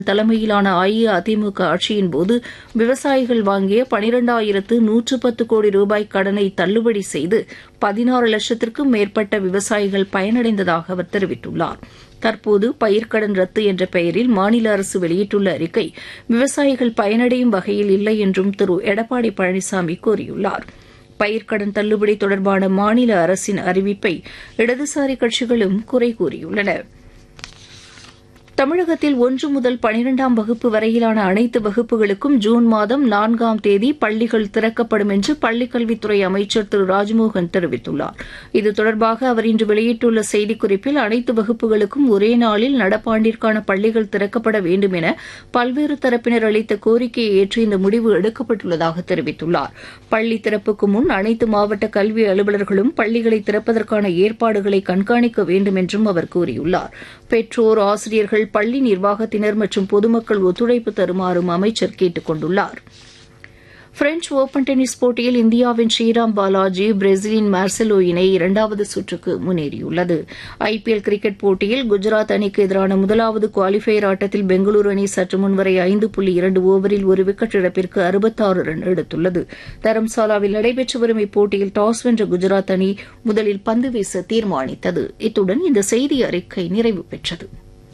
தலைமையிலான அஇஅதிமுக ஆட்சியின்போது விவசாயிகள் வாங்கிய பனிரெண்டாயிரத்து நூற்று பத்து கோடி ரூபாய் கடனை தள்ளுபடி செய்து பதினாறு லட்சத்திற்கும் மேற்பட்ட விவசாயிகள் பயனடைந்ததாக அவர் தெரிவித்துள்ளார் தற்போது பயிர்க்கடன் ரத்து என்ற பெயரில் மாநில அரசு வெளியிட்டுள்ள அறிக்கை விவசாயிகள் பயனடையும் வகையில் இல்லை என்றும் திரு எடப்பாடி பழனிசாமி கூறியுள்ளார் பயிர்க்கடன் தள்ளுபடி தொடர்பான மாநில அரசின் அறிவிப்பை இடதுசாரி கட்சிகளும் குறை கூறியுள்ளன தமிழகத்தில் ஒன்று முதல் பனிரெண்டாம் வகுப்பு வரையிலான அனைத்து வகுப்புகளுக்கும் ஜூன் மாதம் நான்காம் தேதி பள்ளிகள் திறக்கப்படும் என்று பள்ளிக்கல்வித்துறை அமைச்சர் திரு ராஜ்மோகன் தெரிவித்துள்ளார் இது தொடர்பாக அவர் இன்று வெளியிட்டுள்ள செய்திக்குறிப்பில் அனைத்து வகுப்புகளுக்கும் ஒரே நாளில் நடப்பாண்டிற்கான பள்ளிகள் திறக்கப்பட வேண்டும் என பல்வேறு தரப்பினர் அளித்த கோரிக்கையை ஏற்று இந்த முடிவு எடுக்கப்பட்டுள்ளதாக தெரிவித்துள்ளார் பள்ளி திறப்புக்கு முன் அனைத்து மாவட்ட கல்வி அலுவலர்களும் பள்ளிகளை திறப்பதற்கான ஏற்பாடுகளை கண்காணிக்க வேண்டும் என்றும் அவர் கூறியுள்ளார் பெற்றோர் ஆசிரியர்கள் பள்ளி நிர்வாகத்தினர் மற்றும் பொதுமக்கள் ஒத்துழைப்பு தருமாறும் அமைச்சர் கேட்டுக் கொண்டுள்ளார் பிரெஞ்ச் ஒபன் டென்னிஸ் போட்டியில் இந்தியாவின் ஸ்ரீராம் பாலாஜி பிரேசிலின் மார்செலோ இணை இரண்டாவது சுற்றுக்கு முன்னேறியுள்ளது ஐபிஎல் கிரிக்கெட் போட்டியில் குஜராத் அணிக்கு எதிரான முதலாவது குவாலிஃபயர் ஆட்டத்தில் பெங்களூரு அணி சற்று முன்வரை ஐந்து புள்ளி இரண்டு ஓவரில் ஒரு விக்கெட் இழப்பிற்கு அறுபத்தாறு ரன் எடுத்துள்ளது தரம்சாலாவில் நடைபெற்று வரும் இப்போட்டியில் டாஸ் வென்ற குஜராத் அணி முதலில் பந்து வீச தீர்மானித்தது இத்துடன் இந்த செய்தி அறிக்கை நிறைவு பெற்றது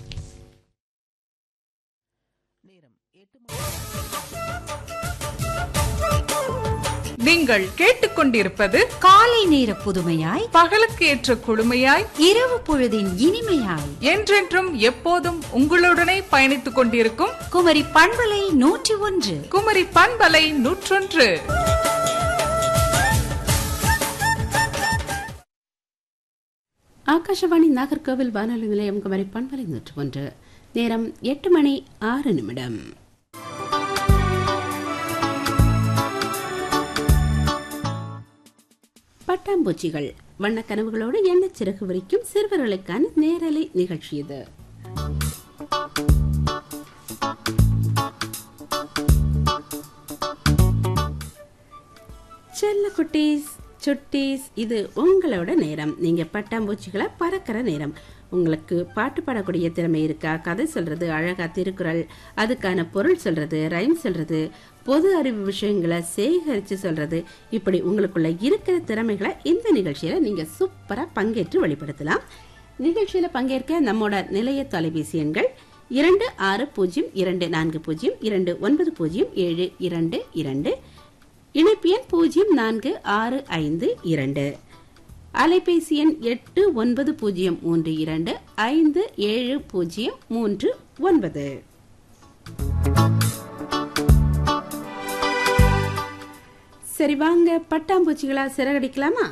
நீங்கள் கேட்டுக்கொண்டிருப்பது காலை நேர புதுமையாய் பகலுக்கு ஏற்ற குழுமையாய் இரவு பொழுதின் இனிமையாய் என்றென்றும் எப்போதும் உங்களுடனே பயணித்துக் கொண்டிருக்கும் குமரி பண்பலை நூற்றி ஒன்று குமரி பண்பலை நூற்றொன்று ஆகாஷவாணி நாகர்கோவில் வானொலி நிலையம் குமரி பண்பலை நூற்று ஒன்று நேரம் எட்டு மணி ஆறு நிமிடம் பட்டாம்பூச்சிகள் வண்ணக்கனவுகளோடு எண்ணச் சிறகு வரைக்கும் சிறுவர்களுக்கான நேரலை நிகழ்ச்சி இது செல்ல குட்டீஸ் சுட்டீஸ் இது உங்களோட நேரம் நீங்க பட்டாம்பூச்சிகளை பறக்கிற நேரம் உங்களுக்கு பாட்டு பாடக்கூடிய திறமை இருக்கா கதை சொல்றது அழகா திருக்குறள் அதுக்கான பொருள் சொல்றது ரைம் சொல்றது பொது அறிவு விஷயங்களை சேகரித்து சொல்றது இப்படி உங்களுக்குள்ள இருக்கிற திறமைகளை இந்த நிகழ்ச்சியில நீங்க சூப்பரா பங்கேற்று வெளிப்படுத்தலாம் நிகழ்ச்சியில பங்கேற்க நம்மோட நிலைய தொலைபேசி எண்கள் இரண்டு ஆறு பூஜ்ஜியம் இரண்டு நான்கு பூஜ்ஜியம் இரண்டு ஒன்பது பூஜ்ஜியம் ஏழு இரண்டு இரண்டு இணைப்பு எண் பூஜ்ஜியம் நான்கு ஆறு ஐந்து இரண்டு அலைபேசி எண் எட்டு ஒன்பது பூஜ்ஜியம் மூன்று இரண்டு ஐந்து ஏழு பூஜ்ஜியம் மூன்று ஒன்பது சரி வாங்க பட்டாம்பூச்சிகளா சிறகடிக்கலாமா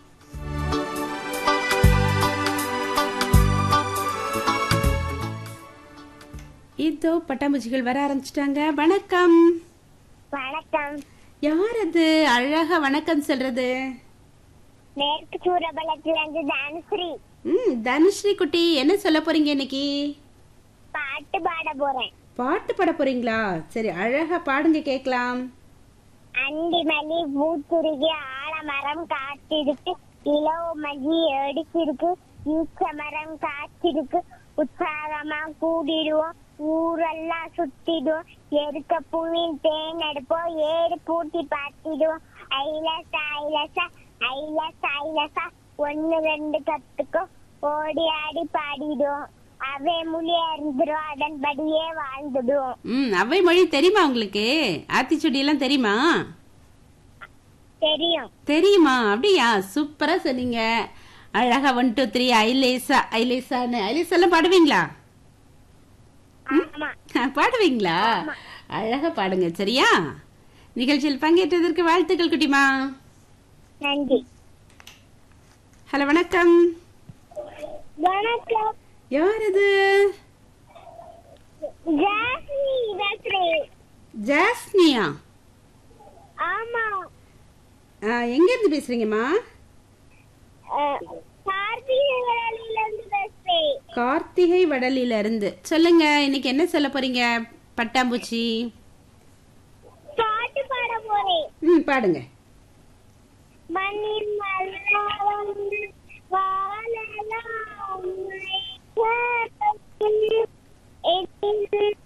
இதோ பட்டாம்பூச்சிகள் வர ஆரம்பிச்சிட்டாங்க வணக்கம் வணக்கம் யார் அது அழகா வணக்கம் சொல்றது மேற்கு சூரபலத்துல இருந்து தானுஸ்ரீ ம் தனுஸ்ரீ குட்டி என்ன சொல்ல போறீங்க இன்னைக்கு பாட்டு பாட போறேன் பாட்டு பாட போறீங்களா சரி அழகா பாடுங்க கேக்கலாம் அண்டிமலி பூத்துருகி ஆலமரம் காத்திருக்கு இலவ மல்லி அடிச்சிருக்கு ஈச்ச மரம் காத்திருக்கு உற்சாகமா கூடிடுவோம் ஊரெல்லாம் சுத்திடுவோம் எருக்க புண்ணின் தேன் எடுப்போம் ஏறு பூட்டி பார்த்திடுவோம் ஐலசா ஐலசா ஐலசா ஐலசா ஒன்னு ரெண்டு கத்துக்கோ ஓடி ஆடி பாடிடுவோம் அவை மொழியா இருந்துரும் அதன்படியே வாழ்ந்துடுவோம் ம் அவ்வை மொழி தெரியுமா உங்களுக்கு ஆத்திச்சுடி எல்லாம் தெரியுமா தெரியும் தெரியுமா அப்படியா சூப்பரா சொன்னீங்க அழகா ஒன் டூ த்ரீ ஐலேசா ஐலேசான்னு ஐலேசா எல்லாம் பாடுவீங்களா ஆமா பாடுவீங்களா அழகா பாடுங்க சரியா நிகழ்ச்சியில் பங்கேற்றதற்கு வாழ்த்துக்கள் குட்டிமா நன்றி ஹலோ வணக்கம் வணக்கம் யார் இது ஜாஸ்மி பேசுறேன் ஜாஸ்மியா ஆமா ஆ, எங்க இருந்து பேசுறீங்கம்மா கார்த்திகையில இருந்து பேசுறேன் கார்த்திகை வடலில இருந்து சொல்லுங்க இன்னைக்கு என்ன சொல்ல போறீங்க பட்டாம்பூச்சி பாட்டு பாட போறேன் ம் பாடுங்க மண்ணின் மலரும் வாழலாம் உன்னை கேட்டதில் என்